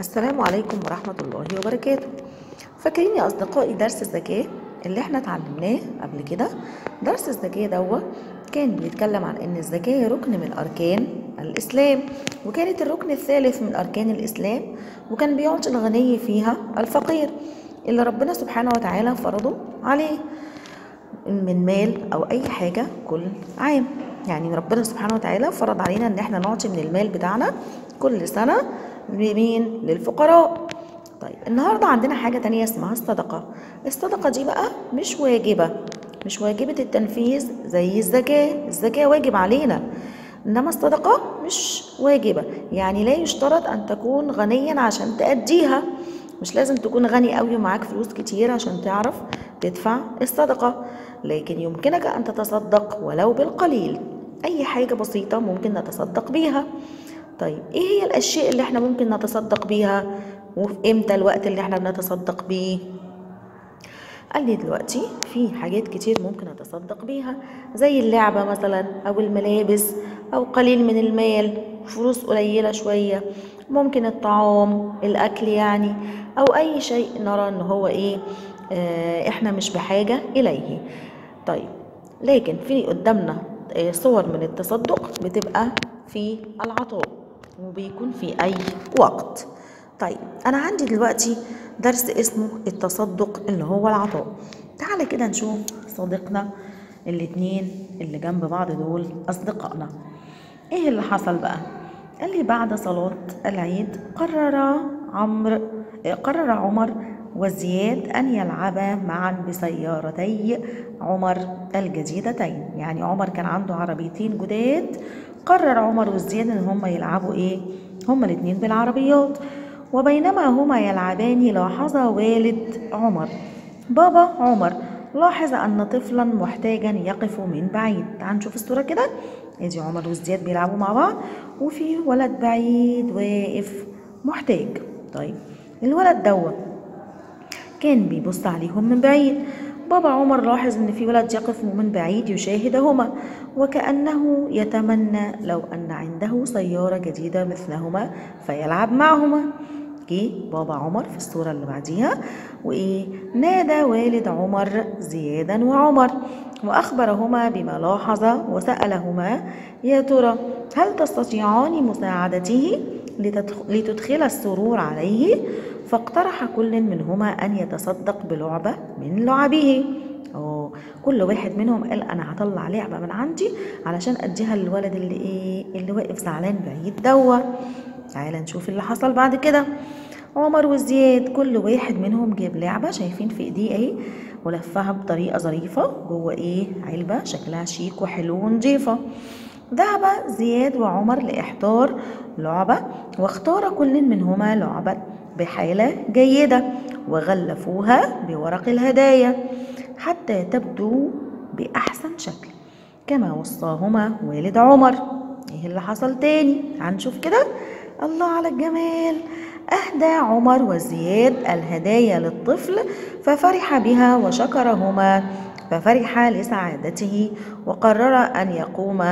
السلام عليكم ورحمة الله وبركاته فاكرين يا أصدقائي درس الزكاة اللي احنا اتعلمناه قبل كده درس الزكاة دوا كان بيتكلم عن ان الزكاة ركن من أركان الإسلام وكانت الركن الثالث من أركان الإسلام وكان بيعطي الغني فيها الفقير اللي ربنا سبحانه وتعالى فرضه عليه من مال او اي حاجه كل عام يعني ربنا سبحانه وتعالى فرض علينا ان احنا نعطي من المال بتاعنا كل سنه لمين للفقراء طيب النهارده عندنا حاجه تانية اسمها الصدقه الصدقه دي بقى مش واجبه مش واجبه التنفيذ زي الزكاه الزكاه واجب علينا انما الصدقه مش واجبه يعني لا يشترط ان تكون غنيا عشان تأديها مش لازم تكون غني قوي ومعاك فلوس كتير عشان تعرف تدفع الصدقة لكن يمكنك أن تتصدق ولو بالقليل أي حاجة بسيطة ممكن نتصدق بيها طيب إيه هي الأشياء اللي احنا ممكن نتصدق بيها وفي إمتى الوقت اللي احنا بنتصدق بيه قال لي دلوقتي في حاجات كتير ممكن اتصدق بيها زي اللعبة مثلا او الملابس او قليل من المال فلوس قليلة شوية ممكن الطعام الاكل يعني او اي شيء نرى ان هو ايه آه احنا مش بحاجة اليه طيب لكن في قدامنا آه صور من التصدق بتبقى في العطاء وبيكون في اي وقت طيب انا عندي دلوقتي درس اسمه التصدق اللي هو العطاء تعالى كده نشوف صديقنا الاتنين اللي جنب بعض دول اصدقائنا ايه اللي حصل بقى قال لي بعد صلاة العيد قرر عمرو قرر عمر وزياد أن يلعبا معا بسيارتي عمر الجديدتين يعني عمر كان عنده عربيتين جداد قرر عمر وزياد ان هما يلعبوا ايه هما الاتنين بالعربيات وبينما هما يلعبان لاحظ والد عمر بابا عمر لاحظ أن طفلا محتاجا يقف من بعيد تعال نشوف الصورة كده ادي عمر وزياد بيلعبوا مع بعض وفي ولد بعيد واقف محتاج طيب الولد دوت كان بيبص عليهم من بعيد بابا عمر لاحظ ان في ولد يقف من بعيد يشاهدهما وكأنه يتمنى لو أن عنده سيارة جديدة مثلهما فيلعب معهما جه بابا عمر في الصورة اللي بعديها وإيه نادى والد عمر زيادا وعمر وأخبرهما بما لاحظ وسألهما يا ترى هل تستطيعان مساعدته لتدخل السرور عليه فاقترح كل منهما أن يتصدق بلعبة من لعبه اه كل واحد منهم قال انا هطلع لعبه من عندي علشان اديها للولد اللي ايه اللي واقف زعلان بعيد دوا تعالى نشوف اللي حصل بعد كده عمر وزياد كل واحد منهم جاب لعبه شايفين في ايديه ايه ولفها بطريقه ظريفه جوه ايه علبه شكلها شيك وحلو ونضيفه ذهب زياد وعمر لاحضار لعبه واختار كل منهما لعبه بحاله جيده وغلفوها بورق الهدايا حتى تبدو بأحسن شكل كما وصاهما والد عمر ايه اللي حصل تاني هنشوف كده الله على الجمال أهدى عمر وزياد الهدايا للطفل ففرح بها وشكرهما ففرح لسعادته وقرر أن يقوم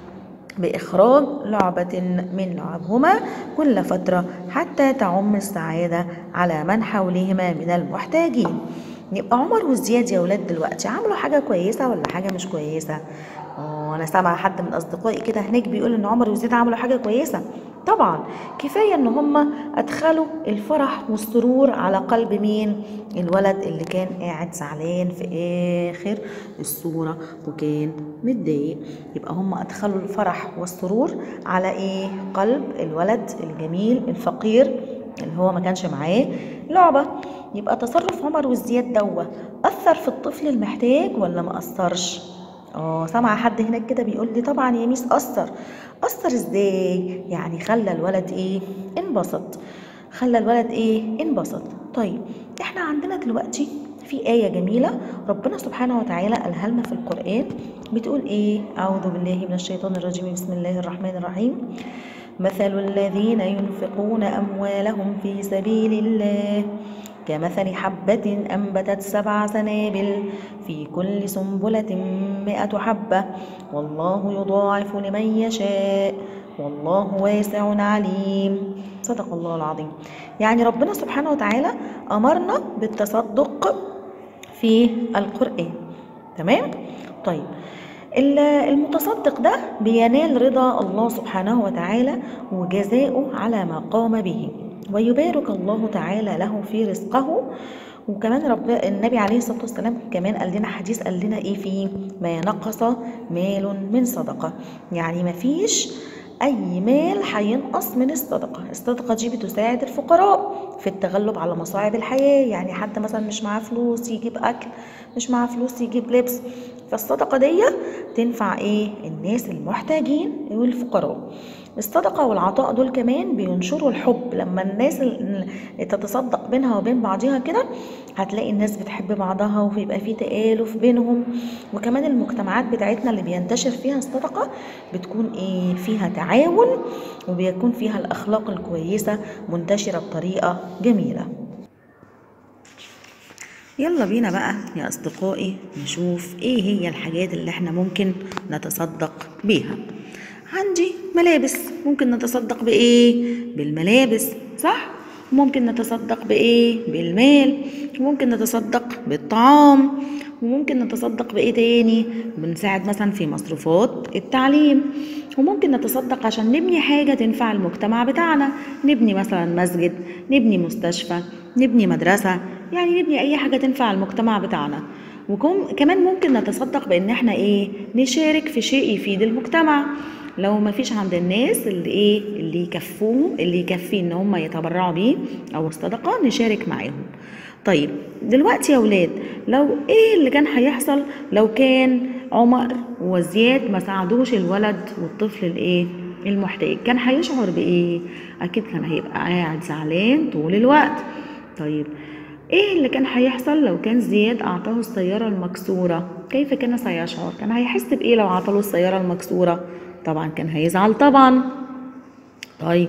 بإخراج لعبة من لعبهما كل فترة حتى تعم السعادة على من حولهما من المحتاجين يبقى عمر وزياد يا ولاد دلوقتي عملوا حاجة كويسة ولا حاجة مش كويسة؟ اه أنا سامعة حد من أصدقائي كده هناك بيقول إن عمر وزياد عملوا حاجة كويسة طبعا كفاية إن هما أدخلوا الفرح والسرور على قلب مين؟ الولد اللي كان قاعد زعلان في آخر الصورة وكان متضايق يبقى هما أدخلوا الفرح والسرور على إيه؟ قلب الولد الجميل الفقير اللي هو ما كانش معاه لعبة يبقى تصرف عمر وزياد دوا أثر في الطفل المحتاج ولا ما أثرش؟ اه سامعة حد هناك كده بيقول لي طبعا يا ميس أثر أثر ازاي؟ يعني خلى الولد ايه؟ انبسط خلى الولد ايه؟ انبسط طيب احنا عندنا دلوقتي في آية جميلة ربنا سبحانه وتعالى قالها لنا في القرآن بتقول ايه؟ أعوذ بالله من الشيطان الرجيم بسم الله الرحمن الرحيم مثل الذين ينفقون أموالهم في سبيل الله كمثل حبة أنبتت سبع سنابل في كل سنبلة مئة حبة والله يضاعف لمن يشاء والله واسع عليم صدق الله العظيم يعني ربنا سبحانه وتعالى أمرنا بالتصدق في القرآن تمام طيب ال- المتصدق ده بينال رضا الله سبحانه وتعالى وجزاؤه على ما قام به ويبارك الله تعالى له في رزقه وكمان رب النبي عليه الصلاه والسلام كمان قال لنا حديث قال لنا ايه فيه ما نقص مال من صدقه يعني ما فيش اي مال هينقص من الصدقه الصدقه دي بتساعد الفقراء في التغلب على مصاعب الحياه يعني حد مثلا مش معاه فلوس يجيب اكل مش معاه فلوس يجيب لبس فالصدقه دي تنفع ايه الناس المحتاجين والفقراء الصدقه والعطاء دول كمان بينشروا الحب لما الناس ال- تتصدق بينها وبين بعضها كده هتلاقي الناس بتحب بعضها ويبقى في تآلف بينهم وكمان المجتمعات بتاعتنا اللي بينتشر فيها الصدقه بتكون ايه فيها تعاون وبيكون فيها الاخلاق الكويسه منتشره بطريقه جميله يلا بينا بقى يا أصدقائي نشوف إيه هي الحاجات اللي إحنا ممكن نتصدق بيها عندي ملابس ممكن نتصدق بإيه؟ بالملابس صح؟ ممكن نتصدق بإيه؟ بالمال ممكن نتصدق بالطعام وممكن نتصدق بإيه تاني؟ بنساعد مثلا في مصروفات التعليم وممكن نتصدق عشان نبني حاجة تنفع المجتمع بتاعنا نبني مثلا مسجد نبني مستشفى نبني مدرسة يعني نبني أي حاجة تنفع المجتمع بتاعنا وكمان ممكن نتصدق بإن احنا إيه نشارك في شيء يفيد المجتمع لو ما فيش عند الناس اللي ايه اللي يكفوه اللي يكفي ان هم يتبرعوا بيه او الصدقه نشارك معاهم طيب دلوقتي يا ولاد لو ايه اللي كان هيحصل لو كان عمر وزياد ما ساعدوش الولد والطفل الايه المحتاج كان هيشعر بايه اكيد كان هيبقى قاعد زعلان طول الوقت طيب ايه اللي كان هيحصل لو كان زياد اعطاه السياره المكسوره كيف كان سيشعر كان هيحس بايه لو اعطاه السياره المكسوره طبعا كان هيزعل طبعا طيب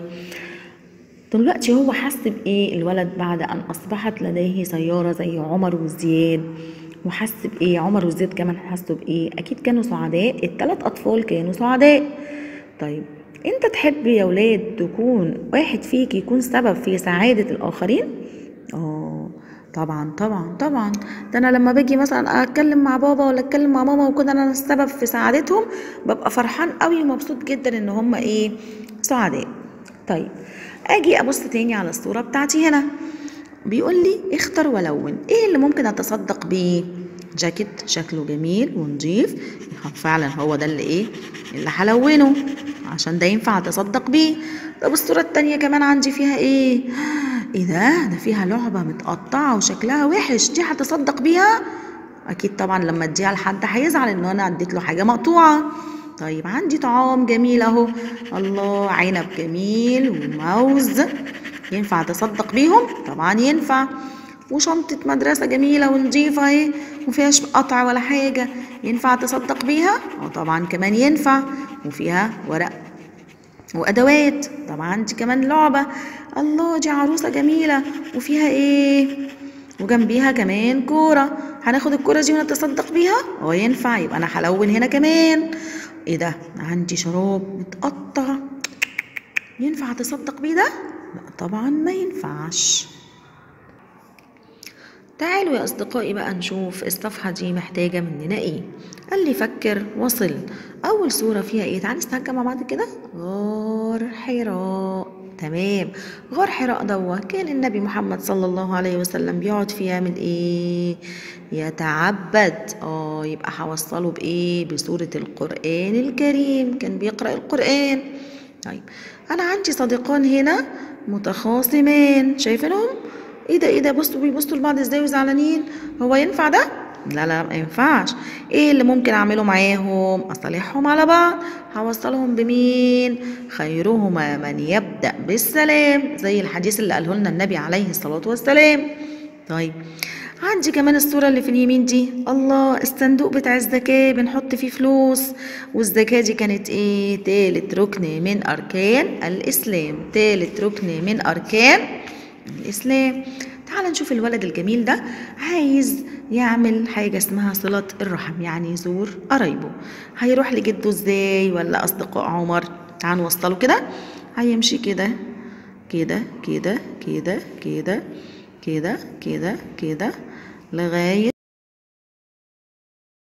دلوقتي هو حس بايه الولد بعد ان اصبحت لديه سياره زي عمر وزياد وحس بايه عمر وزياد كمان حسوا بايه اكيد كانوا سعداء الثلاث اطفال كانوا سعداء طيب انت تحب يا ولاد تكون واحد فيك يكون سبب في سعاده الاخرين اه طبعا طبعا طبعا ده انا لما باجي مثلا اتكلم مع بابا ولا اتكلم مع ماما وكده انا السبب في سعادتهم ببقى فرحان قوي ومبسوط جدا ان هم ايه سعداء طيب اجي ابص تاني على الصوره بتاعتي هنا بيقول لي اختر ولون ايه اللي ممكن اتصدق بيه جاكيت شكله جميل ونضيف فعلا هو ده اللي ايه اللي هلونه عشان ده ينفع اتصدق بيه طب الصوره التانية كمان عندي فيها ايه ايه ده ده فيها لعبه متقطعه وشكلها وحش دي هتصدق بيها اكيد طبعا لما اديها لحد هيزعل ان انا اديت له حاجه مقطوعه طيب عندي طعام جميل اهو الله عنب جميل وموز ينفع تصدق بيهم طبعا ينفع وشنطة مدرسة جميلة ونضيفة اهي ومفيهاش قطع ولا حاجة ينفع تصدق بيها؟ اه طبعا كمان ينفع وفيها ورق وأدوات طبعا عندي كمان لعبة الله دي عروسة جميلة وفيها ايه؟ وجنبيها كمان كورة هناخد الكورة دي ونتصدق بيها؟ اه ينفع يبقى أنا هلون هنا كمان ايه ده؟ عندي شراب متقطع ينفع تصدق بيه ده؟ لا طبعا ما ينفعش تعالوا يا أصدقائي بقى نشوف الصفحة دي محتاجة مننا إيه قال لي فكر وصل أول صورة فيها إيه تعالي نستهجى مع بعض كده غار حراء تمام غار حراء دوا كان النبي محمد صلى الله عليه وسلم بيقعد فيه يعمل إيه يتعبد اه يبقى هوصله بإيه بسورة القرآن الكريم كان بيقرأ القرآن طيب أنا عندي صديقان هنا متخاصمان شايفينهم ايه ده ايه ده بصوا بيبصوا لبعض ازاي وزعلانين هو ينفع ده لا لا ما ينفعش ايه اللي ممكن اعمله معاهم اصالحهم على بعض هوصلهم بمين خيرهما من يبدا بالسلام زي الحديث اللي قاله لنا النبي عليه الصلاه والسلام طيب عندي كمان الصورة اللي في اليمين دي الله الصندوق بتاع الزكاة بنحط فيه فلوس والزكاة دي كانت ايه تالت ركن من أركان الإسلام تالت ركن من أركان الإسلام تعال نشوف الولد الجميل ده عايز يعمل حاجة اسمها صلة الرحم يعني يزور قرايبه هيروح لجده ازاي ولا أصدقاء عمر تعالوا نوصله كده هيمشي كده كده كده كده كده كده كده كده لغاية